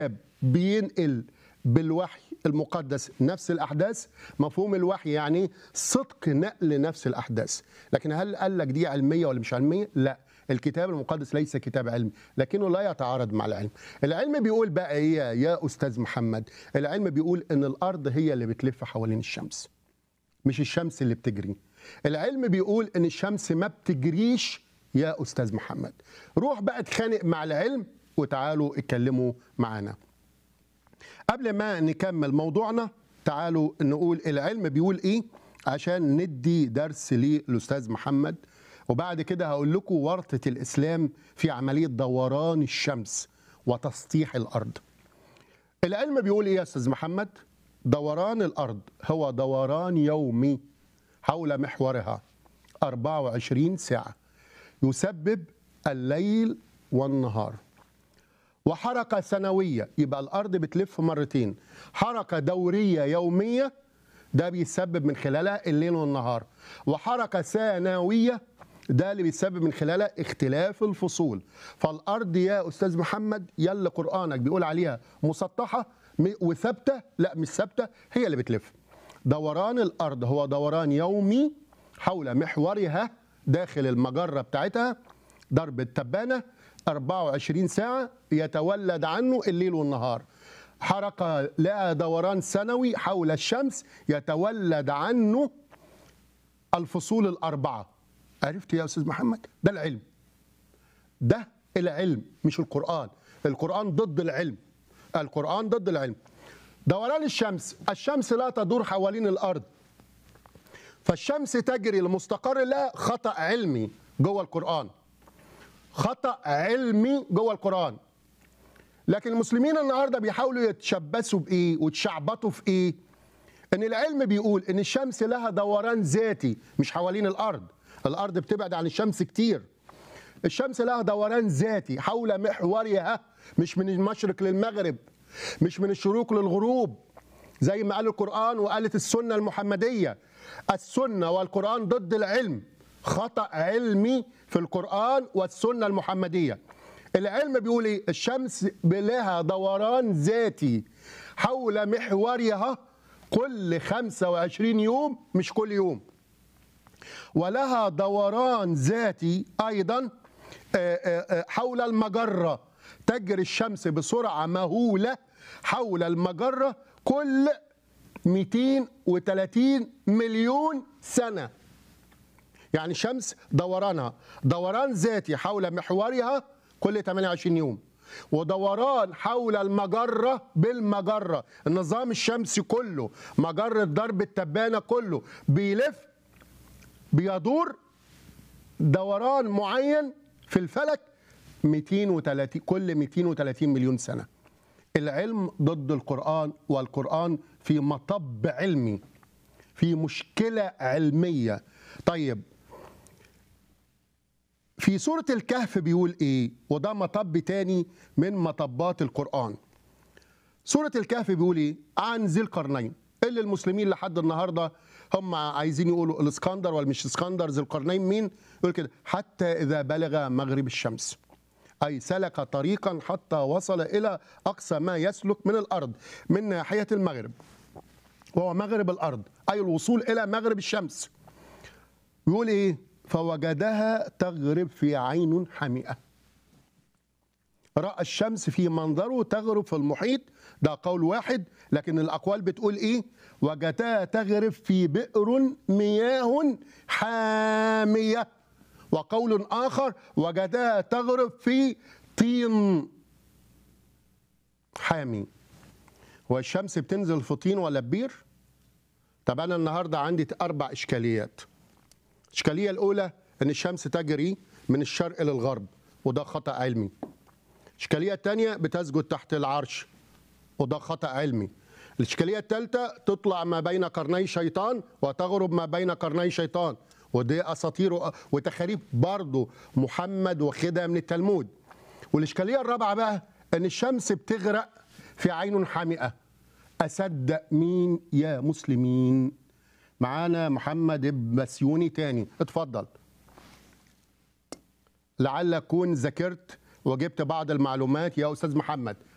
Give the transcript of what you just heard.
بينقل بالوحي المقدس نفس الاحداث مفهوم الوحي يعني صدق نقل نفس الاحداث لكن هل قال لك دي علميه ولا مش علميه لا الكتاب المقدس ليس كتاب علمي لكنه لا يتعارض مع العلم العلم بيقول بقى ايه يا استاذ محمد العلم بيقول ان الارض هي اللي بتلف حوالين الشمس مش الشمس اللي بتجري العلم بيقول ان الشمس ما بتجريش يا استاذ محمد روح بقى اتخانق مع العلم وتعالوا اتكلموا معانا قبل ما نكمل موضوعنا تعالوا نقول العلم بيقول ايه عشان ندي درس للاستاذ محمد وبعد كده هقول لكم ورطه الاسلام في عمليه دوران الشمس وتسطيح الارض العلم بيقول ايه يا استاذ محمد دوران الارض هو دوران يومي حول محورها 24 ساعه يسبب الليل والنهار وحركه سنويه يبقى الارض بتلف مرتين حركه دوريه يوميه ده بيسبب من خلالها الليل والنهار وحركه سنويه ده اللي بيسبب من خلالها اختلاف الفصول فالارض يا استاذ محمد يلا قرانك بيقول عليها مسطحه م- وثابته لا مش ثابته هي اللي بتلف دوران الارض هو دوران يومي حول محورها داخل المجره بتاعتها ضرب التبانه 24 ساعه يتولد عنه الليل والنهار حركه لها دوران سنوي حول الشمس يتولد عنه الفصول الاربعه عرفت يا استاذ محمد ده العلم ده العلم مش القرآن القرآن ضد العلم القرآن ضد العلم دوران الشمس الشمس لا تدور حوالين الأرض فالشمس تجري لمستقر لها خطأ علمي جوه القرآن خطأ علمي جوه القرآن لكن المسلمين النهارده بيحاولوا يتشبثوا بإيه ويتشعبطوا في إيه ان العلم بيقول ان الشمس لها دوران ذاتي مش حوالين الارض الارض بتبعد عن الشمس كتير الشمس لها دوران ذاتي حول محورها مش من المشرق للمغرب مش من الشروق للغروب زي ما قال القرآن وقالت السنة المحمدية السنة والقرآن ضد العلم خطأ علمي في القرآن والسنة المحمدية العلم بيقول ايه الشمس لها دوران ذاتي حول محورها كل 25 يوم مش كل يوم ولها دوران ذاتي ايضا آه، آه، آه، حول المجره تجري الشمس بسرعه مهوله حول المجره كل 230 مليون سنه يعني الشمس دورانها دوران ذاتي حول محورها كل 28 يوم ودوران حول المجرة بالمجرة النظام الشمسي كله مجرة درب التبانة كله بيلف بيدور دوران معين في الفلك 230 كل 230 مليون سنة العلم ضد القرآن والقرآن في مطب علمي في مشكلة علمية طيب في سورة الكهف بيقول ايه وده مطب تاني من مطبات القرآن سورة الكهف بيقول ايه عن ذي القرنين اللي المسلمين لحد النهارده هم عايزين يقولوا الاسكندر ولا مش اسكندر ذي القرنين مين يقول كده حتى اذا بلغ مغرب الشمس اي سلك طريقا حتى وصل الى اقصى ما يسلك من الارض من ناحيه المغرب وهو مغرب الارض اي الوصول الى مغرب الشمس يقول ايه فوجدها تغرب في عين حمئه راى الشمس في منظره تغرب في المحيط ده قول واحد لكن الاقوال بتقول ايه وجدها تغرب في بئر مياه حاميه وقول اخر وجدها تغرب في طين حامي هو الشمس بتنزل في طين ولا بير طب انا النهارده عندي اربع اشكاليات الإشكالية الأولى أن الشمس تجري من الشرق للغرب وده خطأ علمي الإشكالية الثانية بتسجد تحت العرش وده خطأ علمي الإشكالية الثالثة تطلع ما بين قرني شيطان وتغرب ما بين قرني شيطان ودي أساطير وتخاريف برضه محمد واخدها من التلمود والإشكالية الرابعة بقى أن الشمس بتغرق في عين حامئة أصدق مين يا مسلمين معانا محمد بسيوني تاني اتفضل لعل اكون ذاكرت وجبت بعض المعلومات يا استاذ محمد